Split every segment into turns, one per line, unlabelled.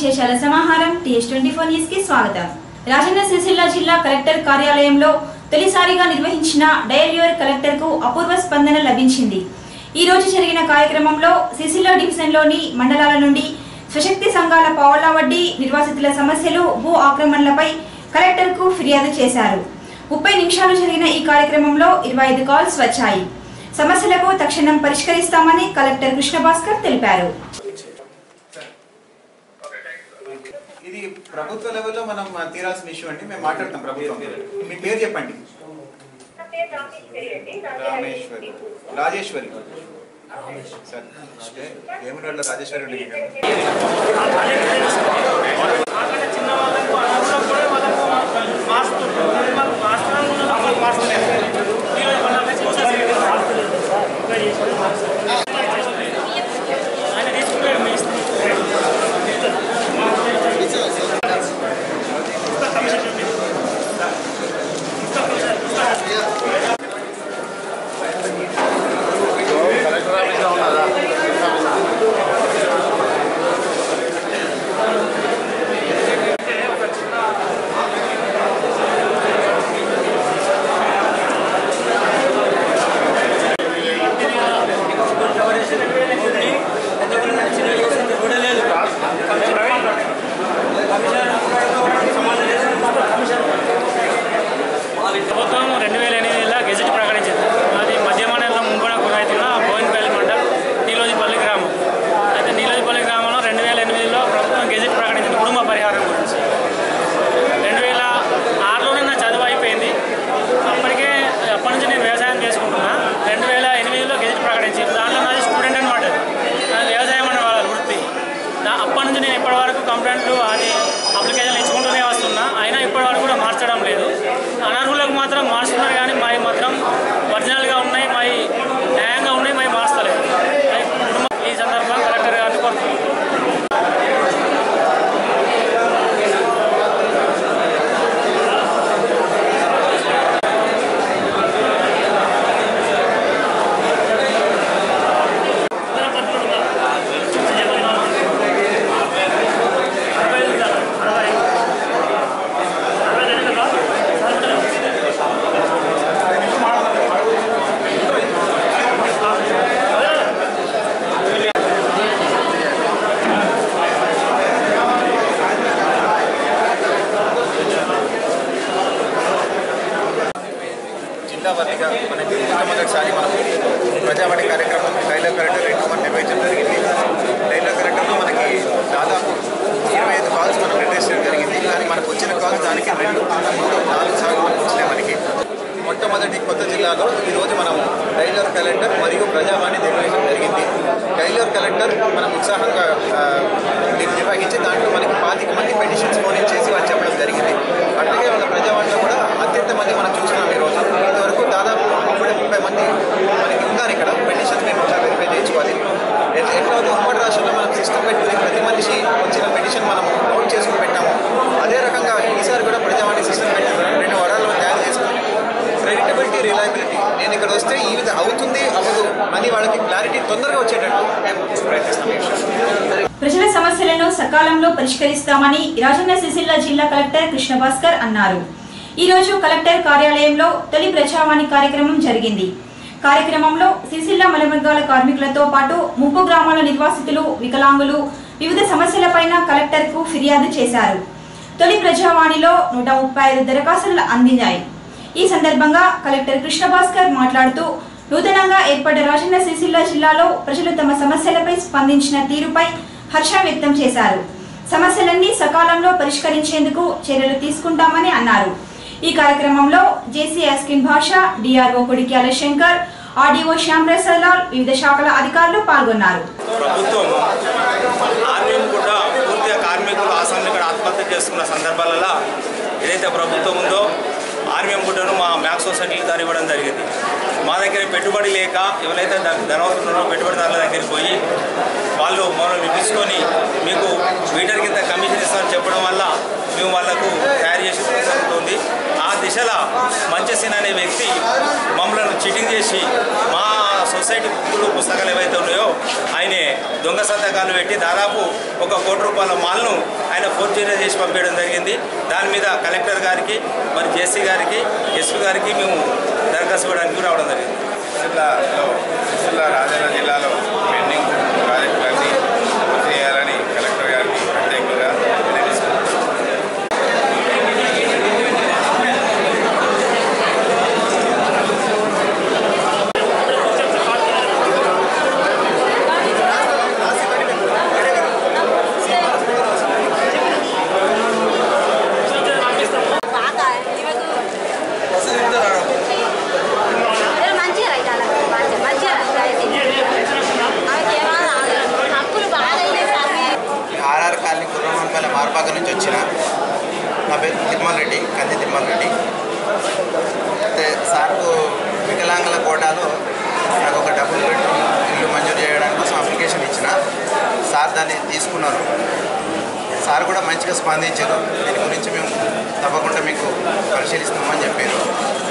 విశేషాల సమాహారం TS twenty four news కి స్వాగతం రాజన్న సిరిసిల్ల జిల్లా కలెక్టర్ కార్యాలయంలో తొలిసారిగా నిర్వహించిన డయల్ యువర్ కలెక్టర్ కు అపూర్వ స్పందన లభించింది ఈ రోజు జరిగిన కార్యక్రమంలో సిరిసిల్ల డివిజన్లోని మండలాల నుండి స్వశక్తి సంఘాల పావళ్ల వడ్డీ నిర్వాసితుల సమస్యలు భూ ఆక్రమణలపై కలెక్టర్ కు ఫిర్యాదు చేశారు ముప్పై నిమిషాలు జరిగిన ఈ కార్యక్రమంలో ఇరవై ఐదు కాల్స్ వచ్చాయి సమస్యలకు తక్షణం పరిష్కరిస్తామని కలెక్టర్ కృష్ణభాస్కర్ తెలిపారు
ఇది ప్రభుత్వ లెవెల్లో మనం తీరాల్సిన ఇష్యూ అండి మేము మాట్లాడతాం ప్రభుత్వం మీ పేరు చెప్పండి
నా పేరు రామేశ్వరి అండి నాది
రామేశ్వరి రాజేశ్వరి సార్ అంటే ఏముండో రాజేశ్వరి ఉండి
చిన్న వాళ్ళకు అనుకూలం కూడా వాళ్ళకు మారుస్తుంటారు వాళ్ళు మాస్టర్ వాళ్ళకి మారుస్తలేదు ఈరోజు వాళ్ళకి చూసేసి ఆయన తీసుకున్నాడు మీ ఇష్టం. కమిషన్ చూపి. ప్రభుత్వం రెండు వేల ఎనిమిదిలో గెజెట్ ప్రకటించింది అది మధ్యమానంలో ముంగడ గురైతున్న బోయినపల్లి మండల్ నీలోజిపల్లి గ్రామం అయితే నీలోజిపల్లి గ్రామంలో రెండు వేల ఎనిమిదిలో ప్రభుత్వం గెజెట్ ప్రకటించింది కుటుంబ పరిహారం గురించి రెండు వేల ఆరులోనే నా చదువు అయిపోయింది అప్పటికే అప్పటి నుంచి నేను వ్యవసాయం చేసుకుంటున్నా రెండు వేల ఎనిమిదిలో గెజెట్ ప్రకటించింది దాంట్లో నాది స్టూడెంట్ అనమాట నాది వ్యవసాయం అనే వాళ్ళ వృత్తి దా అప్పటి నుంచి నేను ఇప్పటి వరకు కంప్లైంట్లు అది అప్లికేషన్లు ఇచ్చుకుంటూనే వస్తున్నా అయినా ఇప్పటి వరకు కూడా మార్చడం లేదు అనర్హులకు మాత్రం మార్చుతున్నారు కానీ మావి మాత్రం ఒరిజినల్గా ఉన్నాయి మావి న్యాయంగా ఉన్నాయి మావి మార్చలేదు అది కుటుంబం ఈ సందర్భంగా కలెక్టర్ గారిని కోరుతున్నాను
జిల్లా వారీగా మనకి మొట్టమొదటిసారి మనం ప్రజావాణి కార్యక్రమం టైలర్ కలెక్టర్ రెండు మనం నిర్వహించడం జరిగింది టైలర్ కలెక్టర్లో మనకి దాదాపు ఇరవై ఐదు కాల్స్ మనం నిర్వహించడం జరిగింది కానీ మనకు వచ్చిన కాల్స్ దానికి రెండు మూడు నాలుగు సార్లు మనకు వచ్చినాయి మనకి మొట్టమొదటి కొత్త జిల్లాలో ఈరోజు మనం టైలర్ కలెక్టర్ మరియు ప్రజావాణి నిర్వహించడం జరిగింది టైలర్ కలెక్టర్ మనం ఉత్సాహంగా ఆ, నిర్- నిర్వహించి దాంట్లో మనకి పాతిక మంది పెటిషన్స్ ఫోన్ చేసి వాళ్ళు చెప్పడం జరిగింది అట్లాగే మన ప్రజావాణిలో కూడా అత్యంత మంది మనం చూస్తున్నాం ఈరోజు ఇంతవరకు దాదాపు ఇప్పుడే ముప్పై మంది మనకి ఉన్నారు ఇక్కడ పెటిషన్స్ మేము ఒకసారి వెరిఫై చేయించుకోవాలి ఎట్లా ఎట్లా అవుతుంది ఉమ్మడి రాష్ట్రంలో మనం సిస్టమ్ పెట్టుకుని ప్రతి మనిషి వచ్చిన పెటిషన్ మనం నోట్ చేసుకుని పెట్టాము అదే రకంగా ఈసారి కూడా ప్రజావాణి సిస్టమ్ పెట్టాము రెండు వారాల్లో తయారు చేసుకుని క్రెడిటబిలిటీ రిలయబిలిటీ నేను ఇక్కడ వస్తే ఈ విధంగా అవుతుంది అవ్వదు అని వాళ్ళకి క్లారిటీ తొందరగా వచ్చేటట్టు మేము ప్రయత్నిస్తాం ఈ విషయం.
ప్రజల సమస్యలను సకాలంలో పరిష్కరిస్తామని రాజన్న సిరిసిల్ల జిల్లా కలెక్టర్ కృష్ణభాస్కర్ అన్నారు ఈ రోజు కలెక్టర్ కార్యాలయంలో తొలి ప్రజావాణి కార్యక్రమం జరిగింది కార్యక్రమంలో సిరిసిల్ల మలమర్గాల కార్మికులతో పాటు ముప్పు గ్రామాల నిర్వాసితులు వికలాంగులు వివిధ సమస్యలపైన కలెక్టర్ కు ఫిర్యాదు చేశారు తొలి ప్రజావాణిలో నూట ముప్పై ఐదు దరఖాస్తులు అందించాయి ఈ సందర్భంగా కలెక్టర్ కృష్ణభాస్కర్ మాట్లాడుతూ నూతనంగా ఏర్పడ్డ రాజన్న సిరిసిల్ల జిల్లాలో ప్రజలు తమ సమస్యలపై స్పందించిన తీరుపై హర్షం వ్యక్తం చేశారు సమస్యలన్నీ సకాలంలో పరిష్కరించేందుకు చర్యలు తీసుకుంటామని అన్నారు ఈ కార్యక్రమంలో జేసీ అస్కిన్ భాష డిఆర్ఓ కొడిక్యాల శంకర్ ఆర్డీఓ శ్యాంప్రసాద్ లాల్ వివిధ శాఖల అధికారులు పాల్గొన్నారు
ప్రభుత్వం ఆర్మీని కూడా పూర్తిగా కార్మికులు ఆసాంని ఇక్కడ ఆత్మహత్య చేసుకున్న సందర్భాలలో ఏదైతే ప్రభుత్వం ఉందో ఆర్మీఎం గుడ్డను మా మ్యాక్ సొసైటీకి దారి ఇవ్వడం జరిగింది మా దగ్గర పెట్టుబడి లేక ఎవరైతే ధ- ధనవంతులు ఉన్నారో పెట్టుబడిదారుల దగ్గరికి పోయి వాళ్ళు మమ్మల్ని పిలుచుకొని మీకు మీటర్ కింద కమిషన్ ఇస్తామని చెప్పడం వల్ల మేము వాళ్ళకు తయారు చేసి జరుగుతుంది ఆ దిశలో మంచసిన్ అనే వ్యక్తి మమ్మల్ని చీటింగ్ చేసి మా సొసైటీ బుక్కులు పుస్తకాలు ఏవైతే ఉన్నాయో ఆయన దొంగ సంతకాలు పెట్టి దాదాపు ఒక కోటి రూపాయల మాల్ను ఆయన ఫోర్జరీ చేసి పంపించడం జరిగింది దాని మీద కలెక్టర్ గారికి మరి జేసీ గారికి ఎస్పీ గారికి మేము దరఖాస్తు ఇవ్వడానికి రావడం జరిగింది
జిల్లాలో జిల్లా రాజన్న జిల్లాలో పెండింగ్ ప్రాజెక్టులన్నీ పూర్తి చేయాలని కలెక్టర్ గారికి ప్రత్యేకంగా తెలియజేస్తున్నాను
బాగా ఈమెకు ఏ మంచిగా రైట్ అలా మంచిగా మంచిగా రైట్ ఆమెకి ఏమైనా హక్కులు బాగా అయినాయి సార్ మీరు
ఆర్ఆర్ కాలనీ గుర్రమంపల్లి మార్పాక నుంచి వచ్చిన నా పేరు తిరుమల రెడ్డి కంది తిరుమల రెడ్డి అయితే సార్కు వికలాంగుల కోటాలో నాకు ఒక డబుల్ బెడ్రూమ్ ఇల్లు మంజూరు చేయడానికి కోసం అప్లికేషన్ ఇచ్చిన సార్ దాన్ని తీసుకున్నారు సార్ కూడా మంచిగా స్పందించారు దీని గురించి మేము తప్పకుండా మీకు పరిశీలిస్తామని చెప్పారు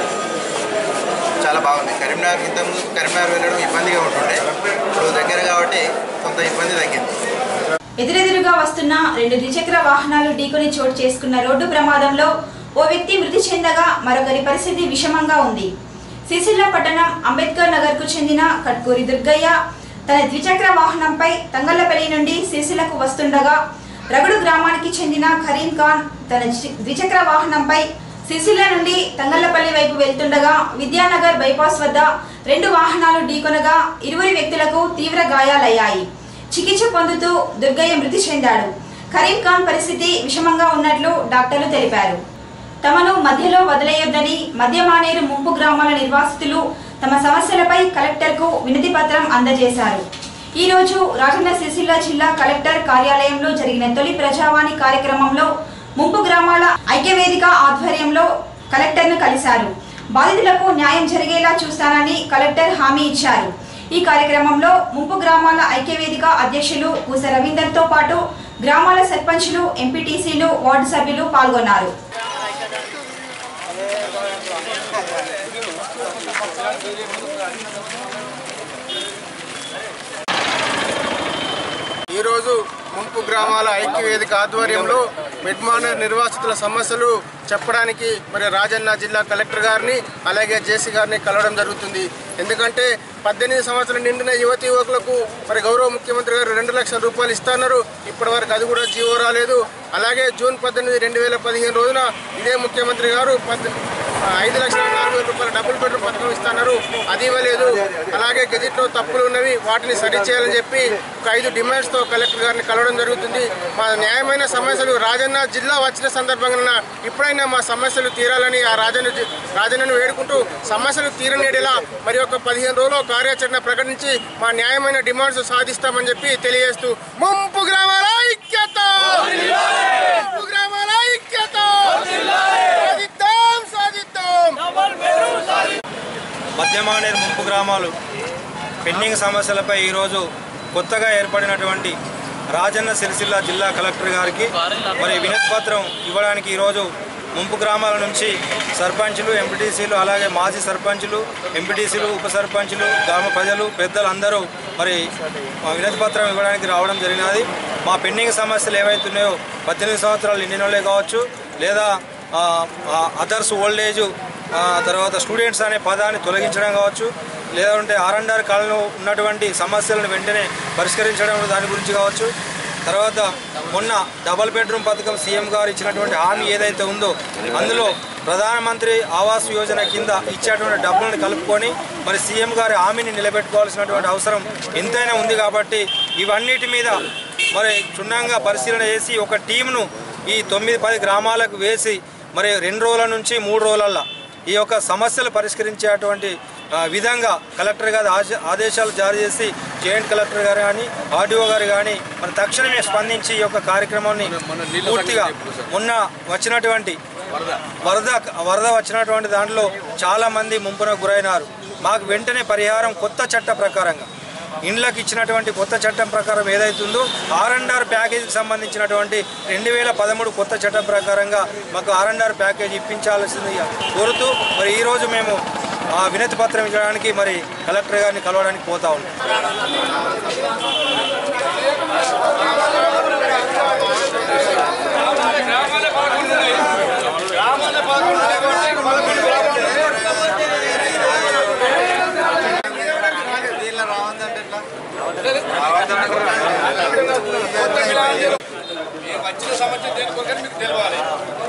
చాలా బాగుంది కరీంనగర్ ఇంతకుముందు కరీంనగర్ వెళ్ళడం ఇబ్బందిగా ఉంటుండే ఇప్పుడు దగ్గర కాబట్టి కొంత ఇబ్బంది తగ్గింది
ఎదురెదురుగా వస్తున్న రెండు ద్విచక్ర వాహనాలు ఢీకొని చోటు చేసుకున్న రోడ్డు ప్రమాదంలో ఓ వ్యక్తి మృతి చెందగా మరొకరి పరిస్థితి విషమంగా ఉంది సిరిసిల్ల పట్టణం అంబేద్కర్ నగర్ కు చెందిన కట్కూరి దుర్గయ్య తన ద్విచక్ర వాహనంపై తంగళ్లపల్లి నుండి సిరిసిల్లకు వస్తుండగా రగుడు గ్రామానికి చెందిన కరీం ఖాన్ తన చి- ద్విచక్ర వాహనంపై సిరిసిల్ల నుండి తంగళ్లపల్లి వైపు వెళ్తుండగా విద్యానగర్ బైపాస్ వద్ద రెండు వాహనాలు ఢీకొనగా ఇరువురి వ్యక్తులకు తీవ్ర గాయాలయ్యాయి చికిత్స పొందుతూ దుర్గయ్య మృతి చెందాడు కరీం ఖాన్ పరిస్థితి విషమంగా ఉన్నట్లు డాక్టర్లు తెలిపారు తమను మధ్యలో వదిలేయొద్దని మధ్యమానేరు ముంపు గ్రామాల నిర్వాసితులు తమ సమస్యలపై కలెక్టర్కు వినతి పత్రం అందజేశారు ఈ రోజు రాజన్న సిరిసిల్ల జిల్లా కలెక్టర్ కార్యాలయంలో జరిగిన తొలి ప్రజావాణి కార్యక్రమంలో ముంపు గ్రామాల ఐక్యవేదిక ఆధ్వర్యంలో కలెక్టర్ను కలిశారు బాధితులకు న్యాయం జరిగేలా చూస్తానని కలెక్టర్ హామీ ఇచ్చారు ఈ కార్యక్రమంలో ముంపు గ్రామాల ఐక్యవేదిక అధ్యక్షులు పూస రవీందర్తో పాటు గ్రామాల సర్పంచులు ఎంపీటీసీలు వార్డు సభ్యులు పాల్గొన్నారు
ఈరోజు ముంపు గ్రామాల ఐక్యవేదిక ఆధ్వర్యంలో మిడ్మానర్ నిర్వాసితుల సమస్యలు చెప్పడానికి మరి రాజన్న జిల్లా కలెక్టర్ గారిని అలాగే జేసీ గారిని కలవడం జరుగుతుంది ఎందుకంటే పద్దెనిమిది సంవత్సరాల నిండిన యువతి యువకులకు మరి గౌరవ ముఖ్యమంత్రి గారు రెండు లక్షల రూపాయలు ఇస్తున్నారు ఇప్పటి వరకు అది కూడా జీవో రాలేదు అలాగే జూన్ పద్దెనిమిది రెండు వేల పదిహేను రోజున ఇదే ముఖ్యమంత్రి గారు పద్ ఐదు లక్షల నాలుగు వేల రూపాయల డబుల్ బెడ్రూమ్ పథకం ఇస్తున్నారు అది ఇవ్వలేదు అలాగే గెజిట్లో తప్పులు ఉన్నవి వాటిని సరిచేయాలని చెప్పి ఒక ఐదు డిమాండ్స్తో కలెక్టర్ గారిని కలవడం జరుగుతుంది మా న్యాయమైన సమస్యలు రాజన్న జిల్లా వచ్చిన సందర్భంగా ఇప్పుడైనా మా సమస్యలు తీరాలని ఆ రాజన్న జి- రాజన్నను వేడుకుంటూ సమస్యలు తీరనేడేలా మరి ఒక పదిహేను రోజులు కార్యాచరణ ప్రకటించి మా న్యాయమైన డిమాండ్స్ సాధిస్తామని చెప్పి తెలియజేస్తూ ముంపు గ్రామాల ఐక్యత ముంపు గ్రామాల ఐక్యత సాధిద్దాం సాధిద్దాం
మధ్యమానేరు ముంపు గ్రామాలు పెండింగ్ సమస్యలపై ఈరోజు కొత్తగా ఏర్పడినటువంటి రాజన్న సిరిసిల్ల జిల్లా కలెక్టర్ గారికి మరి వినతి పత్రం ఇవ్వడానికి ఈరోజు ముంపు గ్రామాల నుంచి సర్పంచులు ఎంపీటీసీలు అలాగే మాజీ సర్పంచులు ఎంపీటీసీలు ఉప సర్పంచులు గ్రామ ప్రజలు పెద్దలు అందరూ మరి మా వినతి పత్రం ఇవ్వడానికి రావడం జరిగినది మా పెండింగ్ సమస్యలు ఏవైతున్నాయో పద్దెనిమిది సంవత్సరాలు నిండిన వాళ్ళే కావచ్చు లేదా అదర్స్ ఓల్డ్ ఏజ్ ఆ, తర్వాత స్టూడెంట్స్ అనే పదాన్ని తొలగించడం కావచ్చు లేదంటే ఆర్ అండ్ ఆర్ కాలంలో ఉన్నటువంటి సమస్యలను వెంటనే పరిష్కరించడం దాని గురించి కావచ్చు తర్వాత మొన్న డబల్ బెడ్రూమ్ పథకం సీఎం గారు ఇచ్చినటువంటి హామీ ఏదైతే ఉందో అందులో ప్రధానమంత్రి ఆవాస్ యోజన కింద ఇచ్చేటువంటి డబ్బులను కలుపుకొని మరి సీఎం గారి హామీని నిలబెట్టుకోవాల్సినటువంటి అవసరం ఎంతైనా ఉంది కాబట్టి ఇవన్నిటి మీద మరి క్షుణ్ణంగా పరిశీలన చేసి ఒక టీంను ఈ తొమ్మిది పది గ్రామాలకు వేసి మరి రెండు రోజుల నుంచి మూడు రోజులల్లో ఈ యొక్క సమస్యలు పరిష్కరించేటువంటి ఆ, విధంగా కలెక్టర్ గారు ఆశ- ఆదేశాలు జారీ చేసి జాయింట్ కలెక్టర్ గారు కానీ ఆర్డీఓ గారు కానీ మరి తక్షణమే స్పందించి ఈ యొక్క కార్యక్రమాన్ని పూర్తిగా మొన్న వచ్చినటువంటి వరద వరద వచ్చినటువంటి దాంట్లో చాలా మంది ముంపునకు గురైనారు మాకు వెంటనే పరిహారం కొత్త చట్ట ప్రకారంగా ఇండ్లకు ఇచ్చినటువంటి కొత్త చట్టం ప్రకారం ఏదైతుందో ఆర్ అండ్ ఆర్ ప్యాకేజీకి సంబంధించినటువంటి రెండు వేల పదమూడు కొత్త చట్టం ప్రకారంగా మాకు ఆర్ అండ్ ఆర్ ప్యాకేజ్ ఇప్పించాల్సింది కోరుతూ మరి ఈరోజు మేము
ఆ వినతి పత్రం ఇవ్వడానికి మరి కలెక్టర్ గారిని కలవడానికి పోతా ఉన్నాం
వచ్చిన సమస్య దేనికోసం మీకు తెలియాలి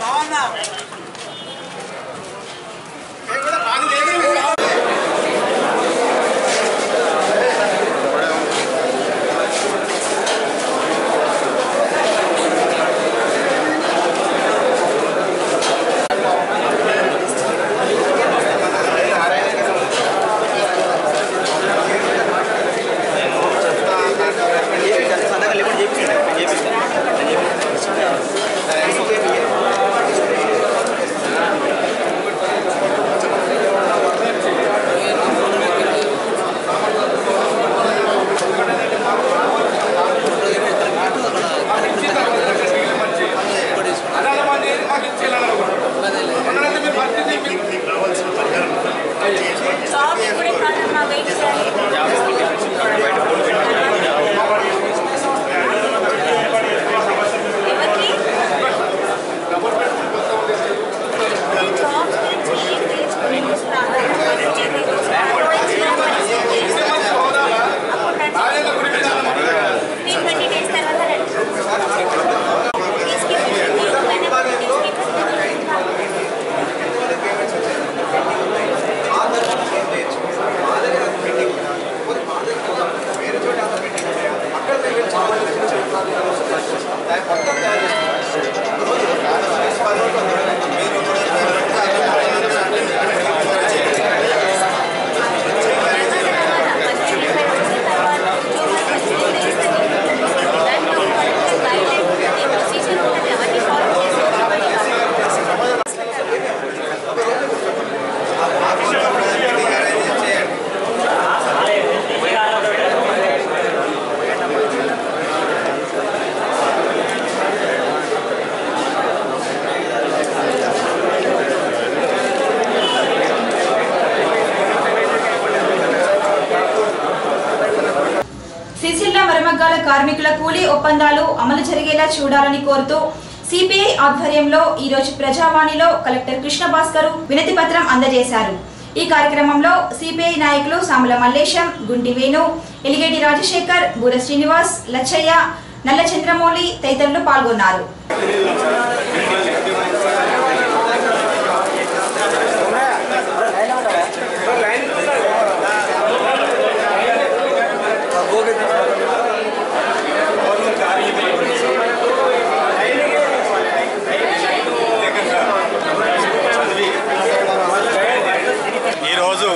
షాప్ ఎప్పుడు ఎక్కాలన్నా వెయిట్ చేయాలి ఎవరికి జాబ్ నుంచి తీసుకుని వస్తాను ఫిఫ్టీన్ ట్వంటీ డేస్ తర్వాత రండి
సిరిసిల్ల మరమగ్గాల కార్మికుల కూలీ ఒప్పందాలు అమలు జరిగేలా చూడాలని కోరుతూ సిపిఐ ఆధ్వర్యంలో ఈ రోజు ప్రజావాణిలో కలెక్టర్ కృష్ణ భాస్కర్ వినతి పత్రం అందజేశారు ఈ కార్యక్రమంలో సిపిఐ నాయకులు సామల మల్లేశం గుంటి వేణు ఎలిగేటి రాజశేఖర్ బూర శ్రీనివాస్ లచ్చయ్య నల్ల చంద్రమౌళి తదితరులు పాల్గొన్నారు
ఈరోజు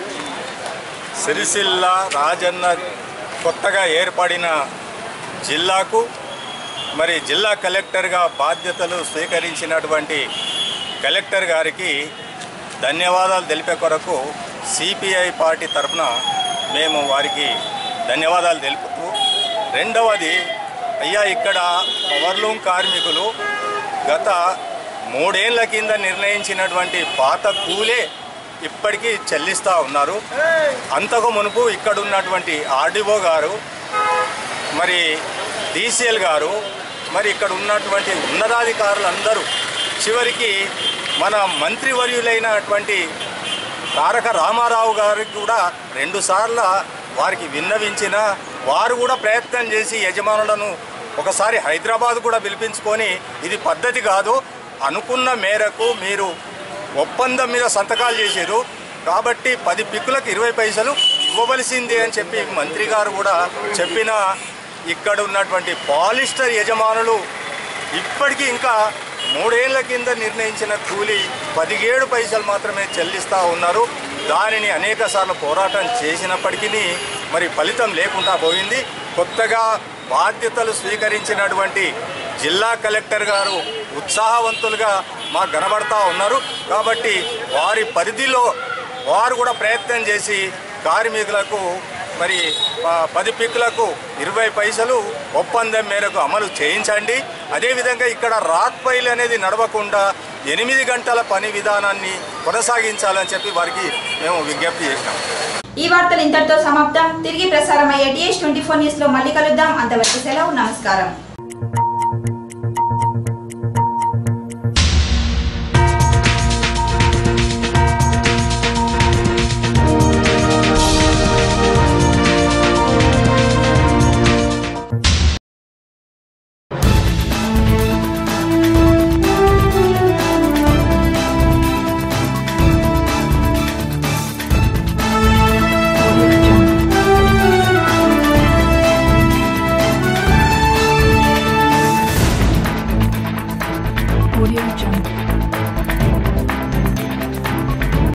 సిరిసిల్ల రాజన్న కొత్తగా ఏర్పడిన జిల్లాకు మరి జిల్లా కలెక్టర్గా బాధ్యతలు స్వీకరించినటువంటి కలెక్టర్ గారికి ధన్యవాదాలు తెలిపే కొరకు సిపిఐ పార్టీ తరఫున మేము వారికి ధన్యవాదాలు తెలుపుతూ రెండవది అయ్యా ఇక్కడ పవర్లూమ్ కార్మికులు గత మూడేళ్ల కింద నిర్ణయించినటువంటి పాత కూలే ఇప్పటికీ చెల్లిస్తూ ఉన్నారు అంతకు మునుపు ఇక్కడ ఉన్నటువంటి ఆర్డీఓ గారు మరి డీసీఎల్ గారు మరి ఇక్కడ ఉన్నటువంటి ఉన్నతాధికారులు అందరూ చివరికి మన మంత్రివర్యులైనటువంటి తారక రామారావు గారికి కూడా రెండుసార్ల వారికి విన్నవించిన వారు కూడా ప్రయత్నం చేసి యజమానులను ఒకసారి హైదరాబాద్ కూడా పిలిపించుకొని ఇది పద్ధతి కాదు అనుకున్న మేరకు మీరు ఒప్పందం మీద సంతకాలు చేశారు కాబట్టి పది పిక్కులకు ఇరవై పైసలు ఇవ్వవలసిందే అని చెప్పి మంత్రి గారు కూడా చెప్పిన ఇక్కడ ఉన్నటువంటి పాలిస్టర్ యజమానులు ఇప్పటికీ ఇంకా మూడేళ్ల కింద నిర్ణయించిన కూలీ పదిహేడు పైసలు మాత్రమే చెల్లిస్తూ ఉన్నారు దానిని అనేక సార్లు పోరాటం చేసినప్పటికీ మరి ఫలితం లేకుండా పోయింది కొత్తగా బాధ్యతలు స్వీకరించినటువంటి జిల్లా కలెక్టర్ గారు ఉత్సాహవంతులుగా మాకు కనబడతా ఉన్నారు కాబట్టి వారి పరిధిలో వారు కూడా ప్రయత్నం చేసి కార్మికులకు మరి ఆ, పది పిక్కులకు ఇరవై పైసలు ఒప్పందం మేరకు అమలు చేయించండి అదేవిధంగా ఇక్కడ రాక్ పైలు అనేది నడవకుండా ఎనిమిది గంటల పని విధానాన్ని కొనసాగించాలని చెప్పి వారికి మేము విజ్ఞప్తి చేసినాం
ఈ వార్తలు ఇంతటితో సమాప్తం తిరిగి ప్రసారమయ్యే టీఎస్ ట్వంటీ ఫోర్ న్యూస్ లో మళ్ళీ కలుద్దాం అంతవరకు సెలవు నమస్కారం
Audio Jungle.